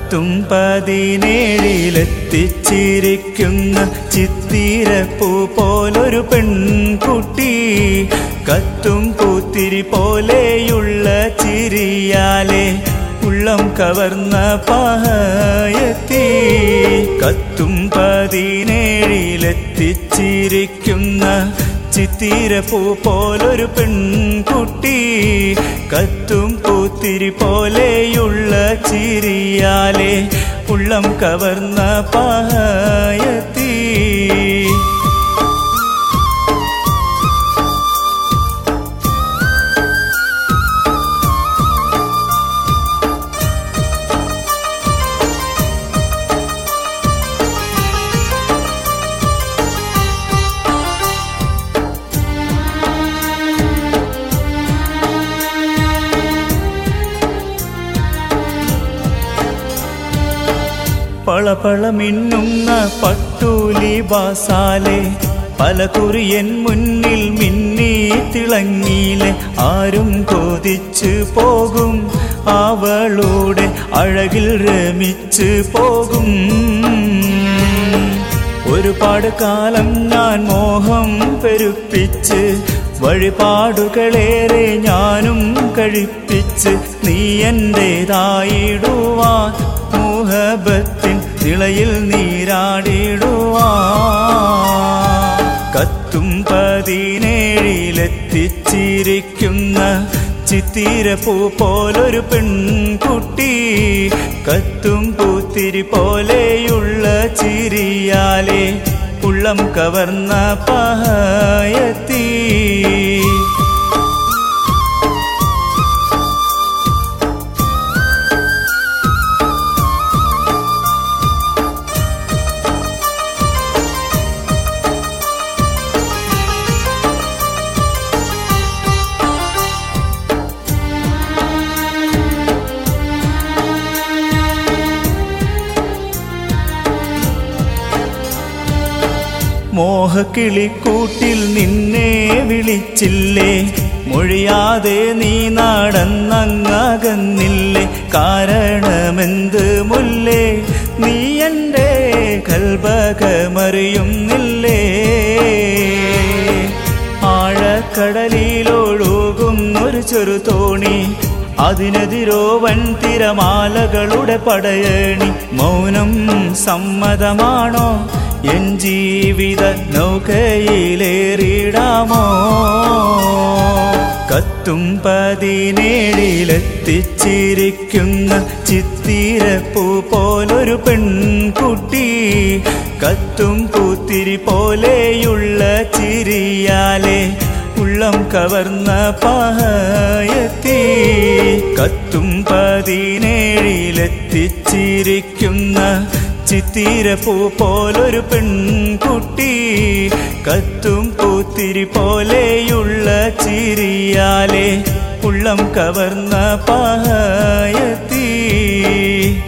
കത്തും പതിനേഴിലെത്തിച്ചിരിക്കുന്ന ചിത്തിരപ്പൂ പോലൊരു പെൺകുട്ടി കത്തും പൂത്തിരി പോലെയുള്ള ചിരിയാലെ ഉള്ളം കവർന്ന പഹയത്തി കത്തും പതിനേഴിലെത്തിച്ചിരിക്കുന്ന ചിത്തിരപ്പൂ പോലൊരു പെൺകുട്ടി കത്തും പൂത്തിരി പോലെയുള്ള ചിരിയാലെ ഉള്ളം കവർന്ന പഹയത്തി പളപള മിന്നുന്ന പട്ടൂലി ബാസാലെ പല കുറിയൻ മുന്നിൽ മിന്നി തിളങ്ങിയിലെ ആരും കൊതിച്ചു പോകും അവളുടെ അഴകിൽ രമിച്ചു പോകും ഒരുപാട് കാലം ഞാൻ മോഹം പെരുപ്പിച്ച് വഴിപാടുകളേറെ ഞാനും കഴിപ്പിച്ച് നീ എന്റേതായിടുവാൻ മോഹബത്തിൻ തിളയിൽ നീരാടിടുവാ കത്തും പതിനേഴിലെത്തിച്ചിരിക്കുന്ന ചിത്തിരപ്പൂ പോലൊരു പെൺകുട്ടി കത്തും പൂത്തിരി പോലെയുള്ള ചിരിയാലെ ഉള്ളം കവർന്ന പഹയത്തി മോഹക്കിളിക്കൂട്ടിൽ നിന്നെ വിളിച്ചില്ലേ മൊഴിയാതെ നീ നടന്നങ്ങകന്നില്ലേ കാരണമെന്ത് മുല്ലേ നീ എൻ്റെ കൽബകമറിയുന്നില്ലേ ആഴക്കടലിലൊഴുകും ഒരു ചെറു തോണി അതിനെതിരോ വൻ തിരമാലകളുടെ പടയണി മൗനം സമ്മതമാണോ എൻ ജീവിത നൗകയിലേറിടാമോ കത്തും പതിനേഴിലെത്തിച്ചിരിക്കുന്ന ചിത്തിരപ്പൂ പോലൊരു പെൺകുട്ടി കത്തും പൂത്തിരി പോലെയുള്ള ചിരിയാലെ ഉള്ളം കവർന്ന പഹയത്തി കത്തും പതിനേഴിലെത്തിച്ചിരിക്കുന്ന ചിത്തിരപ്പൂ പോലൊരു പെൺകുട്ടി കത്തും പൂത്തിരി പോലെയുള്ള ചിരിയാലെ ഉള്ളം കവർന്ന പഹയത്തി